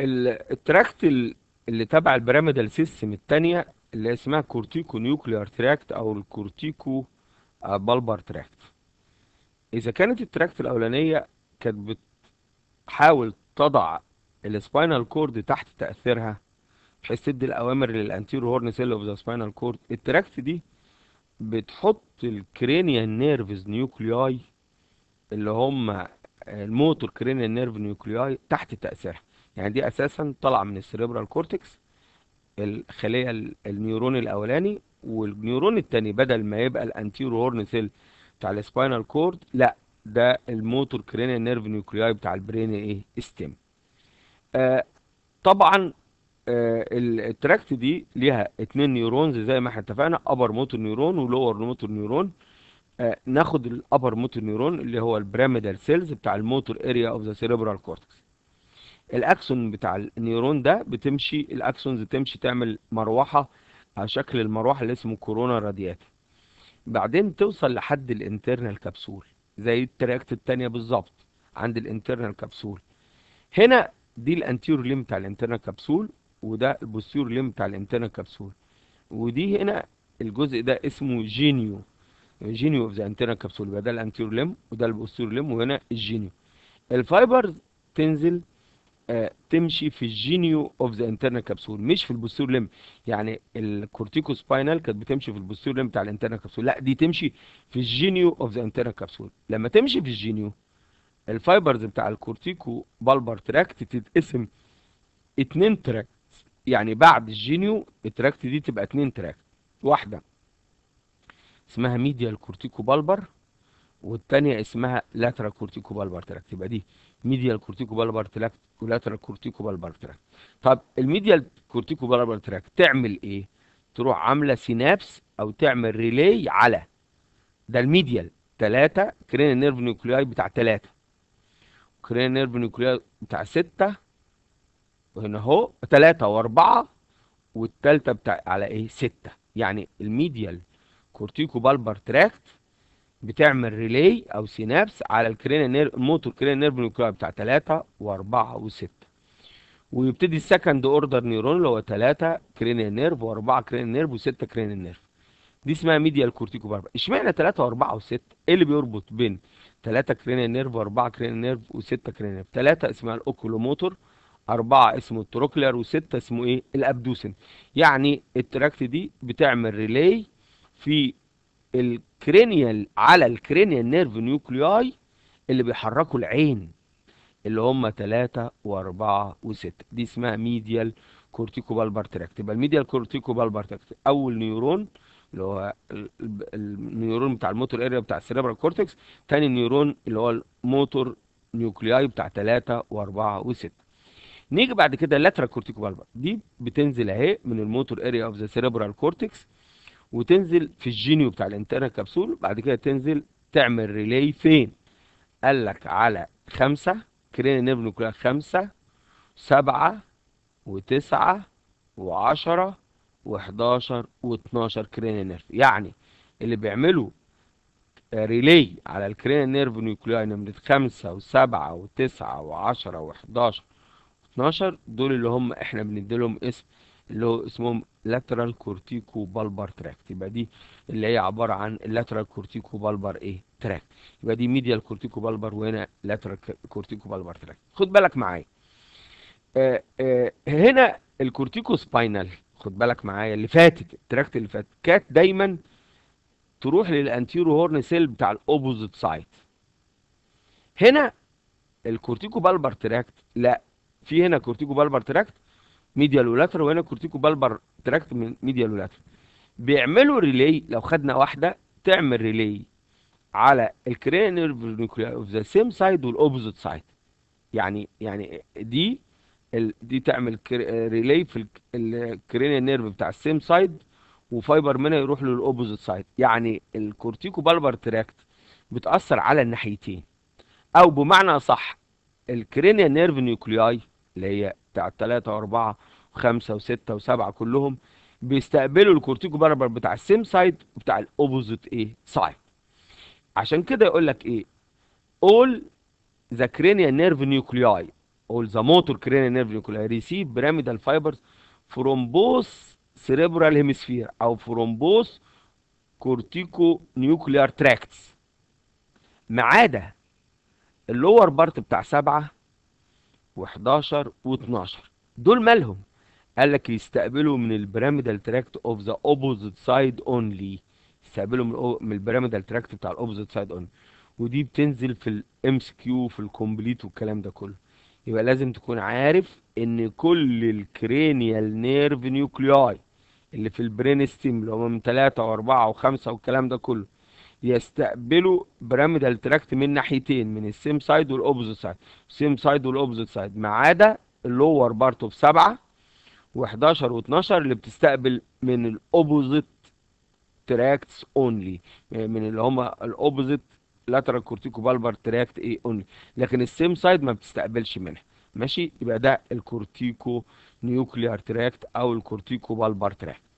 ال- التراكت ال- اللي تبع البيراميدال سيستم التانية اللي اسمها كورتيكو نيوكليار تراكت او الكورتيكو آه، بالبر تراكت اذا كانت التراكت الاولانية كانت بتحاول تضع السباينال كورد تحت تأثيرها بحيث تدي الاوامر للانتيرو هورن سيل اوف ذا سباينال كورد التراكت دي بتحط الكرينيال نيرفز نيوكلياي اللي هم الموتور كرينيال نيرف نيوكلياي تحت تأثيرها يعني دي اساسا طالعه من السيريبرال كورتكس الخليه ال- النيورون الاولاني والنيورون التاني بدل ما يبقى الانتيرو هورن سيل بتاع السباينال كورد لا ده الموتور كرينيال نيرف نيوكلياي بتاع البرين ايه ستيم آه طبعا آه ال- التراكت دي ليها اتنين نيورونز زي ما احنا اتفقنا ابر موتور نيورون ولور موتور نيورون آه ناخد الابر موتور نيورون اللي هو البيراميدال سيلز بتاع الموتور اريا اوف ذا سيريبرال كورتكس الاكسون بتاع النيورون ده بتمشي الاكسونز تمشي تعمل مروحه على شكل المروحه اللي اسمه كورونا رادياتي بعدين توصل لحد الانترنال كبسول زي التراكت التانية بالظبط عند الانترنال كبسول هنا دي الانتيرور ليم بتاع الانترنال كبسول وده البوستيرور ليم بتاع الانترنال كبسول ودي هنا الجزء ده اسمه جينيو جينيو اوف ذا انترنال كبسول يبقى ده الانتيرور ليم وده البوستيرور ليم وهنا الجينيو الفايبرز تنزل آه، تمشي في الجينيو اوف ذا انترنال كبسول مش في البوستيرور ليم يعني الكورتيكو سباينال كانت بتمشي في البوستيرور ليم بتاع الانترنال كبسول لا دي تمشي في الجينيو اوف ذا انترنال كبسول لما تمشي في الجينيو الفايبرز بتاع الكورتيكو بالبر تراكت تتقسم اتنين تراكت يعني بعد الجينيو التراكت دي تبقى اتنين تراكت واحده اسمها ميديال كورتيكو بالبر والتانية اسمها لاترال كورتيكو بالبر تراكت يبقى دي ميديال كورتيكو بالبر تراكت ولاترال كورتيكو بالبر تراكت طب الميديال كورتيكو بالبر تراكت تعمل ايه تروح عامله سينابس او تعمل ريلي على ده الميديال ثلاثة كرين نيرف نيوكلياي بتاع ثلاثة كرين نيرف نيوكلياي بتاع ستة وهنا اهو ثلاثة واربعة والتالتة بتاع على ايه ستة يعني الميديال كورتيكو بالبر تراكت بتعمل ريلي او سينابس على الكرين نيرف الموتور كرين نيرف نيوكلياي بتاع 3 و4 و6 ويبتدي السكند اوردر نيورون اللي هو 3 كرين نيرف و4 كرين نيرف و6 كرين نيرف دي اسمها ميديال كورتيكو بالبر اشمعنى 3 و4 و6 ايه اللي بيربط بين 3 كرين نيرف و4 كرين نيرف و6 كرين نيرف 3 اسمها الاوكولوموتور أربعة اسمه التروكلير وستة اسمه إيه؟ الأبدوسن. يعني التراكت دي بتعمل ريلي في الكرينيال على الكرينيال نيرف نيوكلياي اللي بيحركوا العين اللي هم 3 و4 و6 دي اسمها ميديال كورتيكو بالبر تراكت يبقى الميديال كورتيكو بالبر تراكت اول نيورون اللي هو ال- ال- النيورون بتاع الموتور اريا بتاع السيريبرال كورتكس تاني نيورون اللي هو الموتور نيوكلياي بتاع 3 و4 و6 نيجي بعد كده اللاترال كورتيكو بالبر دي بتنزل اهي من الموتور اريا اوف ذا سيريبرال كورتكس وتنزل في الجينيو بتاع الانترنال كبسول بعد كده تنزل تعمل ريلي فين قال لك على خمسة كرين نيرف نيوكليار خمسة سبعة وتسعة وعشرة وحداشر واتناشر كرين نيرف يعني اللي بيعملوا ريلي على الكرين نيرف نيوكليار نمرة خمسة وسبعة وتسعة وعشرة وحداشر واتناشر دول اللي هم احنا بنديلهم اسم اللي هو اسمهم lateral cortico bulbar tract يبقى دي اللي هي عبارة عن lateral cortico bulbar ايه tract يبقى دي medial cortico bulbar وهنا lateral cortico bulbar tract خد بالك معايا آه آه هنا الكورتيكو سباينال خد بالك معايا اللي فاتت التراكت اللي فاتت كانت دايما تروح للانتيرو هورن سيل بتاع الاوبوزيت سايد هنا الكورتيكو بالبر تراكت لا في هنا كورتيكو بالبر تراكت ميديال ولاتر وهنا كورتيكو بالبر تراكت من ميديال ولاتر بيعملوا ريلي لو خدنا واحده تعمل ريلي على الكرين نيرف نيوكليار اوف ذا سيم سايد والاوبوزيت سايد يعني يعني دي ال دي تعمل ريلي في الكرين نيرف بتاع السيم سايد وفايبر منها يروح للاوبوزيت سايد يعني الكورتيكو بالبر تراكت بتاثر على الناحيتين او بمعنى صح الكرينيا نيرف نيوكلياي اللي هي بتاع 3 و4 و5 و6 و7 كلهم بيستقبلوا الكورتيكو بالبر بتاع السيم سايد وبتاع الاوبوزيت ايه سايد عشان كده يقول لك ايه all the cranial nerve nuclei or the motor cranial nerve nuclei receive pyramidal fibers from both cerebral hemisphere او from both corticonuclear tracts ما عدا اللور بارت بتاع سبعة و11 و12 دول مالهم قال لك يستقبلوا من البيراميدال تراكت اوف ذا اوبوزيت سايد اونلي يستقبلوا من, من البيراميدال تراكت بتاع الاوبوزيت سايد اونلي ودي بتنزل في الام اس كيو في الكومبليت والكلام ده كله يبقى لازم تكون عارف ان كل الكرينيال نيرف نيوكلياي اللي في البرين ستيم اللي هم من 3 و4 و5 والكلام ده كله يستقبلوا بيراميدال تراكت من ناحيتين من السيم سايد والاوبوزيت سايد السيم سايد والاوبوزيت سايد ما عدا اللور بارت اوف 7 و11 و12 اللي بتستقبل من الاوبوزيت تراكتس اونلي من اللي هم الاوبوزيت لاترال كورتيكو بالبر تراكت ايه اونلي لكن السيم سايد ما بتستقبلش منها ماشي يبقى ده الكورتيكو نيوكليار تراكت او الكورتيكو بالبر تراكت